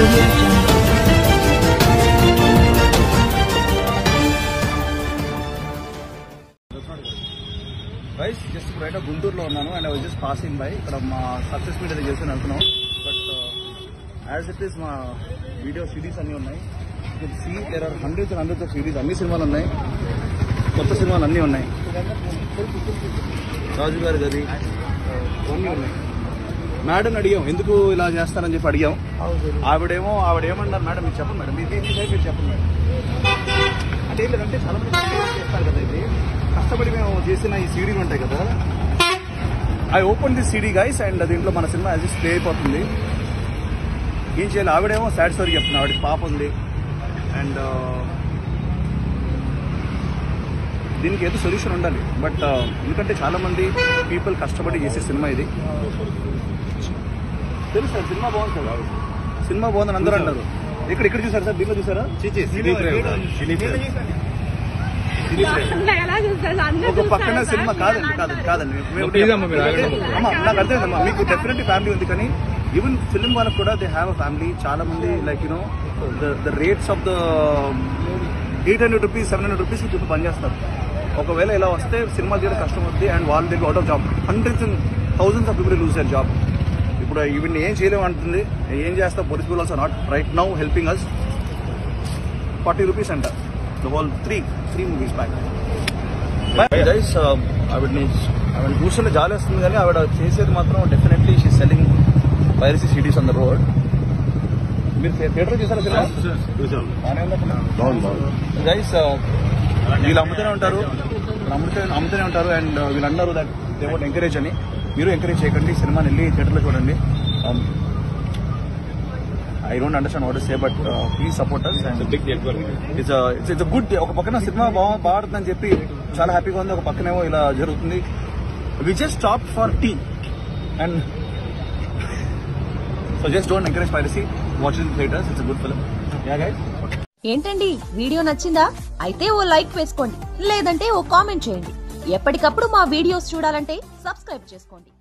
audio jungle. Vice just బయట గుంటూరులో ఉన్నాను and I was just passing by ఇక్కడ మా సక్సెస్ మీట్ అది చేసి వెళ్తున్నాం బట్ యాజ్ ఇట్ ఈస్ మా వీడియో సిరీస్ అన్నీ ఉన్నాయి see there are hundreds and hundreds of series అన్ని సినిమాలు ఉన్నాయి కొత్త సినిమాలు అన్నీ ఉన్నాయి రాజు గారి గది అన్నీ ఉన్నాయి మేడం అడిగాం ఎందుకు ఇలా చేస్తారని చెప్పి అడిగాం ఆవిడేమో ఆవిడ ఏమన్నారు మేడం మీరు చెప్పండి మేడం మీ మీ సైడ్ మీరు చెప్పండి మేడం అంటే ఏం లేదంటే చాలా మంది కష్టపడి చేస్తారు కదా ఇది కష్టపడి మేము చేసిన ఈ సీడీలు ఉంటాయి కదా I open the CD guys and దీంట్లో మన సినిమా యాజ్ ప్లే అయిపోతుంది ఏం చేయాలి ఆవిడేమో సాడ్ స్టోరీ చెప్తుంది ఆవిడకి పాప ఉంది అండ్ దీనికి ఏదో సొల్యూషన్ ఉండాలి బట్ ఎందుకంటే చాలా మంది పీపుల్ కష్టపడి చేసే సినిమా ఇది తెలుసు సార్ సినిమా బాగుంది సార్ సినిమా బాగుందని అందరూ అంటారు ఇక్కడ ఇక్కడ చూసారు సార్ దీంట్లో చూసారా ఎలా చూస్తారు అందరూ ఒక పక్కన సినిమా కాదండి కాదండి కాదండి మేము- అమ్మా, నాకు అర్థమైందమ్మా మీకు డెఫినెట్లీ ఫ్యామిలీ ఉంది కానీ ఈవెన్ ఫిలిం వాళ్ళకి కూడా దే హ్యావ్ అ ఫ్యామిలీ చాలా మంది like you know the the rates of the eight hundred rupees seven hundred rupees చుట్టూ పనిచేస్తారు ఒకవేళ ఇలా వస్తే సినిమా తీయడం కష్టం అవుతుంది అండ్ వాళ్ళు దగ్గర out of job hundreds and thousands of people lose their job ఇప్పుడు ఈవెన్ ఏం చేయలేము అంటుంది ఏం చేస్తాం police people also not right now helping us forty rupees అంట the whole three three movies back guys ఆవిడని ఆవిడ కూర్చుంటే జాలి వస్తుంది కానీ ఆవిడ చేసేది మాత్రం definitely she selling piracy cities on the road మీరు థియేటర్ చూసారా గైస్ వీళ్ళు అమ్ముతూనే ఉంటారు అమ్ముతూ అమ్ముతూనే ఉంటారు అండ్ వీళ్ళు అన్నారు దట్ దే వాట్ ఎంకరేజ్ అని మీరు ఎంకరేజ్ చేయకండి సినిమాని వెళ్ళి థియేటర్లో చూడండి I don't understand what say but please support and big it's it's it's good ఒక పక్కన సినిమా బాగా బాగుంటుందని చెప్పి చాలా హ్యాపీగా ఉంది ఒక పక్కనేమో ఇలా జరుగుతుంది we just stop for tea and so just don't encourage piracy watching theatres it's good film ya guys ఏంటండి వీడియో నచ్చిందా అయితే ఓ లైక్ వేసుకోండి లేదంటే ఓ కామెంట్ చేయండి ఎప్పటికప్పుడు మా వీడియోస్ చూడాలంటే సబ్స్క్రైబ్ చేసుకోండి